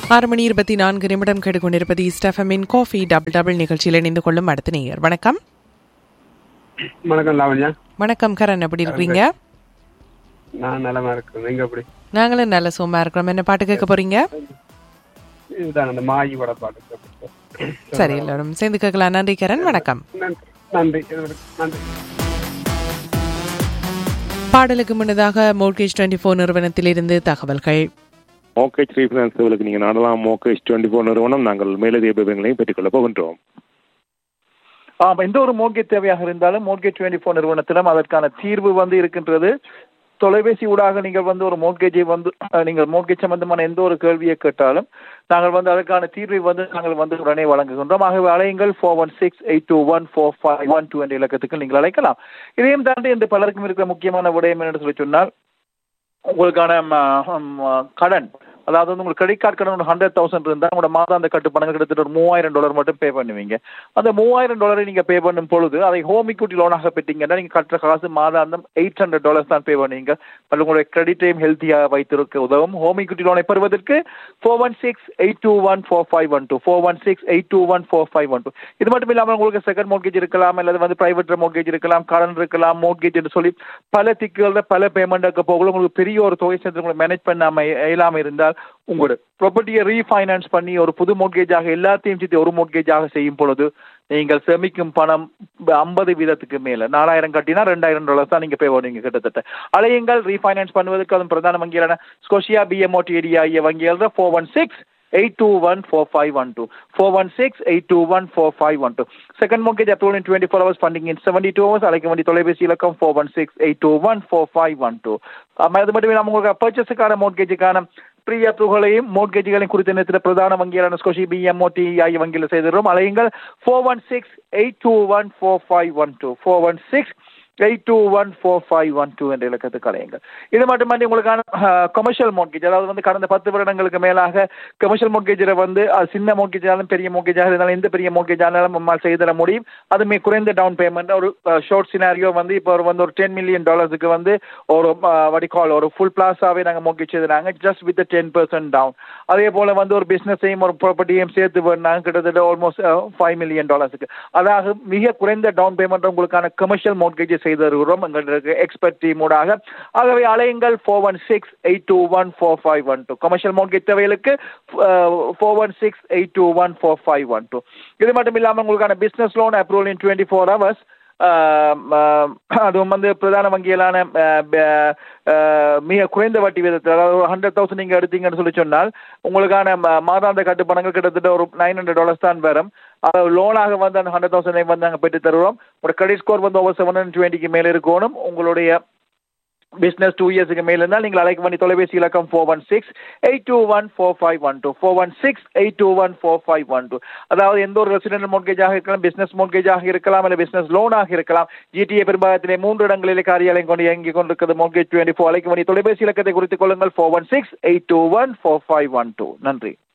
ஆறு மணி இருபத்தி நான்கு நிமிடம் கேட்டுக்கொண்டிருப்பது ஸ்டெஃபமின் காஃபி டபுள் டபுள் நிகழ்ச்சியில் இணைந்து கொள்ளும் அடுத்த நேயர் வணக்கம் வணக்கம் லாவண்யா வணக்கம் கரண் எப்படி இருக்கிறீங்க நான் நலமா இருக்கேன் நீங்க எப்படி நாங்களும் நல்ல சோமா இருக்கிறோம் என்ன பாட்டு கேட்க போறீங்க இதுதான் அந்த மாயி வட பாட்டு சரி எல்லாரும் சேர்ந்து கேட்கலாம் நன்றி கரண் வணக்கம் நன்றி நன்றி இதுவரைக்கும் நன்றி பாடலுக்கு முன்னதாக மோர்கேஜ் டுவெண்ட்டி ஃபோர் நிறுவனத்திலிருந்து தகவல்கள் மோக்கேஜ் ரீஃபினான்ஸ்களுக்கு நீங்கள் நாடலாம் மோக்கேஜ் டுவெண்ட்டி ஃபோர் நிறுவனம் நாங்கள் மேலதிக விவரங்களையும் பெற்றுக்கொள்ள போகின்றோம் ஆமா எந்த ஒரு மோர்கேஜ் தேவையாக இருந்தாலும் மோர்கேஜ் டுவெண்ட்டி ஃபோர் நிறுவனத்திலும் அதற்கான தீர்வு வந்து இருக்கின்றது தொலைபேசி ஊடாக நீங்கள் வந்து ஒரு மோர்கேஜை வந்து அஹ், நீங்கள் மோர்கேஜ் சம்பந்தமான எந்த ஒரு கேள்வியை கேட்டாலும் நாங்கள் வந்து அதற்கான தீர்வை வந்து நாங்கள் வந்து உடனே வழங்குகின்றோம் ஆகவே அலையுங்கள் four one six eight two one four five one two என்ற இலக்கத்துக்கு நீங்கள் அழைக்கலாம் இதையும் தாண்டி இந்த பலருக்கும் இருக்கிற முக்கியமான விடயம் என்று சொல்லி சொன்னால் உங்களுக்கான ம, ம், கடன் அதாவது வந்து உங்களுக்கு கிரெடிட் கார்டு கடன் ஒரு ஹண்ட்ரட் தௌசண்ட் இருந்தால் உங்களோட மாதாந்த கட்டுப்பணங்கள் கிட்டத்தட்ட ஒரு மூவாயிரம் டாலர் மட்டும் பே பண்ணுவீங்க அந்த மூவாயிரம் டாலரை நீங்க பே பண்ணும் பொழுது அதை ஹோம் இக்விட்டி லோனாக பெற்றீங்கன்னா நீங்க கட்டுற காசு மாதாந்தம் எயிட் ஹண்ட்ரட் டாலர்ஸ் தான் பே பண்ணுவீங்க அது உங்களுடைய கிரெடிட்டையும் ஹெல்த்தியாக வைத்திருக்க உதவும் ஹோம் இக்விட்டி லோனை பெறுவதற்கு four one six eight two one four five one two four one six eight two one four five one two இது மட்டும் இல்லாமல் உங்களுக்கு செகண்ட் மோர்கேஜ் இருக்கலாம் அல்லது வந்து பிரைவேட் மோர்கேஜ் இருக்கலாம் கடன் இருக்கலாம் மோர்கேஜ் என்று சொல்லி பல திக்குகளில் பல பேமெண்ட் இருக்க போகல உங்களுக்கு பெரிய ஒரு தொகை சேர்த்து உங்களுக்கு மேனேஜ் பண்ணாம இயலாம இருந்தால் உங்களோட ப்ராப்பர்ட்டியை ரீஃபைனான்ஸ் பண்ணி ஒரு புது மோர்கேஜாக எல்லாத்தையும் சேர்த்து ஒரு மோர்கேஜாக செய்யும் பொழுது நீங்கள் சேமிக்கும் பணம் ஐம்பது வீதத்துக்கு மேல நாலாயிரம் கட்டினா ரெண்டாயிரம் டாலர்ஸ் தான் நீங்க பே பண்ணுவீங்க கிட்டத்தட்ட அலையுங்கள் ரீஃபைனான்ஸ் பண்ணுவதற்கு அதுவும் பிரதான வங்கியான ஸ்கோஷியா பிஎம்ஓடி ஏரியா வங்கிகள் four one six eight two one four five one two four one six eight two one four five one two second mortgage approval in twenty four hours funding in seventy two hours அழைக்க வேண்டிய தொலைபேசி இலக்கம் four one six eight two one four five one two அது மட்டும் இல்லாமல் உங்களுக்கு பர்ச்சேஸுக்கான மோர்கேஜுக்கான pre அப்ரூவலையும் மோர்கேஜுகளையும் குறித்த நேரத்தில் பிரதான வங்கியான ஸ்கோஷி பிஎம்ஓடி ஆகிய வங்கியில் செய்திருக்கிறோம் அலையுங்கள் four one six eight two one four five one two four one six eight two one four five one two என்ற இலக்கத்துக்கு அலையுங்கள் இது மட்டுமன்றி உங்களுக்கான கமர்ஷியல் மோர்கேஜ் அதாவது வந்து கடந்த பத்து வருடங்களுக்கு மேலாக கமர்ஷியல் மோர்கேஜில் வந்து அது சின்ன மோர்கேஜாலும் பெரிய மோர்கேஜாக இருந்தாலும் எந்த பெரிய மோர்கேஜானாலும் நம்மால் செய்து தர முடியும் அதுமே குறைந்த டவுன் பேமெண்ட் ஒரு ஷார்ட் சினாரியோ வந்து இப்போ ஒரு வந்து ஒரு டென் மில்லியன் டாலர்ஸுக்கு வந்து ஒரு வடிகால் ஒரு ஃபுல் பிளாஸாவே நாங்கள் மோர்கேஜ் செய்தாங்க just with ten percent down அதே போல வந்து ஒரு பிசினஸையும் ஒரு ப்ராப்பர்ட்டியையும் சேர்த்து பண்ணாங்க கிட்டத்தட்ட ஆல்மோஸ்ட் ஃபைவ் மில்லியன் டாலர்ஸுக்கு அதாவது மிக குறைந்த டவுன் பேமெண்ட் உங்களுக்கான கமர்ஷியல் மோர்கேஜ் செய்து வருகிறோம் எங்களுக்கு எக்ஸ்பர்ட் டீமோடாக ஆகவே அலையுங்கள் four one six eight two one four five one two commercial mortgage தேவைகளுக்கு four one six eight two one four five one two இது மட்டும் இல்லாமல் உங்களுக்கான business loan approval in twenty four hours அதுவும் வந்து பிரதான வங்கியிலான அஹ், ப- அஹ், மிக குறைந்த வட்டி விதத்தில் அதாவது ஒரு ஹண்ட்ரட் தௌசண்ட் நீங்கள் எடுத்தீங்கன்னு சொல்லி சொன்னால் உங்களுக்கான ம- மாதாந்த கட்டுப்பணங்கள் கிட்டத்தட்ட ஒரு நைன் ஹண்ட்ரட் டாலர்ஸ் தான் வரும் அதாவது லோனாக வந்து அந்த ஹண்ட்ரட் தௌசண்ட் வந்து நாங்கள் பெற்று தருவோம் உங்களோட கிரெடிட் ஸ்கோர் வந்து ஓவர் செவன் ஹண்ட்ரட் டுவெண்ட்டிக்கு மேலே இருக்கணும் உங்களுடைய பிசினஸ் டூ இயர்ஸுக்கு மேல இருந்தால் நீங்கள் அழைக்க வேண்டிய தொலைபேசி இலக்கம் four one six eight two one four five one two four one six eight two one four five one two அதாவது எந்த ஒரு ரெசிடென்ட் மோர்கேஜாக இருக்கலாம் பிசினஸ் மோர்கேஜாக இருக்கலாம் இல்லை பிசினஸ் லோனாக இருக்கலாம் ஜிடிஏ பெரும்பாகத்திலே மூன்று இடங்களிலே காரியாலயம் கொண்டு இயங்கிக் கொண்டிருக்கிறது மோர்கேஜ் டுவெண்ட்டி ஃபோர் அழைக்க வேண்டிய தொலைபேசி இலக்கத்தை குறித்துக் கொள்ளுங்கள் four one six eight two one four five one two நன்றி